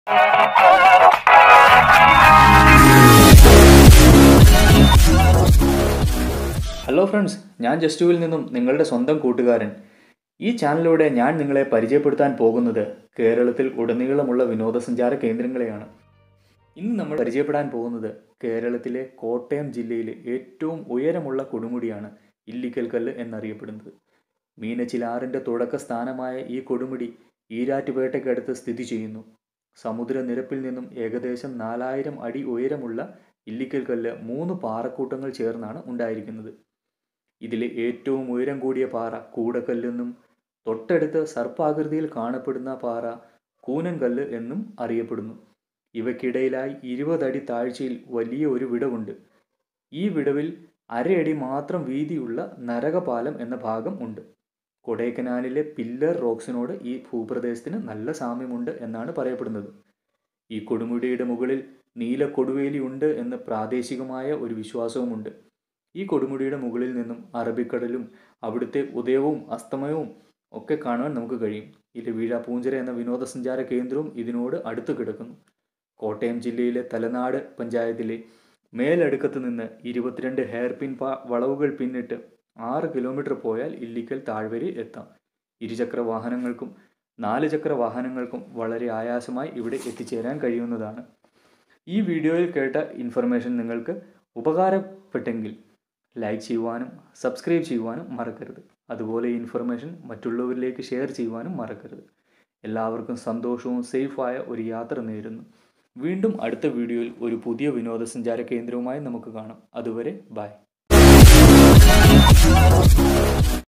hello friends ഞാൻ ജസ്റ്റുവിൽ നിന്നും നിങ്ങളുടെ സ്വന്തം കൂട്ടുകാരൻ ഈ ചാനലിലൂടെ ഞാൻ നിങ്ങളെ പരിചയപ്പെടുത്താൻ പോകുന്നത് കേരളത്തിൽ ഉടനീളമുള്ള വിനോദസഞ്ചാര കേന്ദ്രങ്ങളെയാണ് ഇന്ന് നമ്മൾ പരിചയപ്പെടാൻ പോകുന്നത് കേരളത്തിലെ കോട്ടയം ജില്ലയിലെ ഏറ്റവും ഉയരമുള്ള കൊടുമുടിയാണ് ഇല്ലിക്കൽ കല്ല് എന്നറിയപ്പെടുന്നത് മീനച്ചിലാറിൻ്റെ തുടക്ക സ്ഥാനമായ ഈ കൊടുമുടി ഈരാറ്റുപേട്ടയ്ക്കടുത്ത് സ്ഥിതി ചെയ്യുന്നു സമുദ്രനിരപ്പിൽ നിന്നും ഏകദേശം നാലായിരം അടി ഉയരമുള്ള ഇല്ലിക്കൽ കല്ല് മൂന്ന് പാറക്കൂട്ടങ്ങൾ ചേർന്നാണ് ഉണ്ടായിരിക്കുന്നത് ഇതിലെ ഏറ്റവും ഉയരം കൂടിയ പാറ കൂടക്കല്ലെന്നും തൊട്ടടുത്ത് സർപ്പാകൃതിയിൽ കാണപ്പെടുന്ന പാറ കൂനൻകല്ല് എന്നും അറിയപ്പെടുന്നു ഇവയ്ക്കിടയിലായി ഇരുപതടി താഴ്ചയിൽ വലിയ ഒരു വിടവുണ്ട് ഈ വിടവിൽ അരയടി മാത്രം വീതിയുള്ള നരകപാലം എന്ന ഭാഗം ഉണ്ട് കൊടൈക്കനാലിലെ പില്ലർ റോക്സിനോട് ഈ ഭൂപ്രദേശത്തിന് നല്ല സാമ്യമുണ്ട് എന്നാണ് പറയപ്പെടുന്നത് ഈ കൊടുമുടിയുടെ മുകളിൽ നീല കൊടുവേലി ഉണ്ട് എന്ന് പ്രാദേശികമായ ഒരു വിശ്വാസവുമുണ്ട് ഈ കൊടുമുടിയുടെ മുകളിൽ നിന്നും അറബിക്കടലും അവിടുത്തെ ഉദയവും അസ്തമയവും ഒക്കെ കാണുവാൻ നമുക്ക് കഴിയും ഇലവീഴ പൂഞ്ചിറ എന്ന വിനോദസഞ്ചാര കേന്ദ്രവും ഇതിനോട് അടുത്ത് കിടക്കുന്നു കോട്ടയം ജില്ലയിലെ തലനാട് പഞ്ചായത്തിലെ മേലടുക്കത്ത് നിന്ന് ഇരുപത്തിരണ്ട് ഹെയർ പിൻ പാ വളവുകൾ പിന്നിട്ട് ആറ് കിലോമീറ്റർ പോയാൽ ഇല്ലിക്കൽ താഴ്വരയിൽ എത്താം ഇരുചക്ര വാഹനങ്ങൾക്കും നാല് ചക്ര വാഹനങ്ങൾക്കും വളരെ ആയാസമായി ഇവിടെ എത്തിച്ചേരാൻ കഴിയുന്നതാണ് ഈ വീഡിയോയിൽ കേട്ട ഇൻഫർമേഷൻ നിങ്ങൾക്ക് ഉപകാരപ്പെട്ടെങ്കിൽ ലൈക്ക് ചെയ്യുവാനും സബ്സ്ക്രൈബ് ചെയ്യുവാനും മറക്കരുത് അതുപോലെ ഈ ഇൻഫർമേഷൻ മറ്റുള്ളവരിലേക്ക് ഷെയർ ചെയ്യുവാനും മറക്കരുത് എല്ലാവർക്കും സന്തോഷവും സേഫായ ഒരു യാത്ര നേരുന്നു വീണ്ടും അടുത്ത വീഡിയോയിൽ ഒരു പുതിയ വിനോദസഞ്ചാര കേന്ദ്രവുമായി നമുക്ക് കാണാം അതുവരെ ബൈ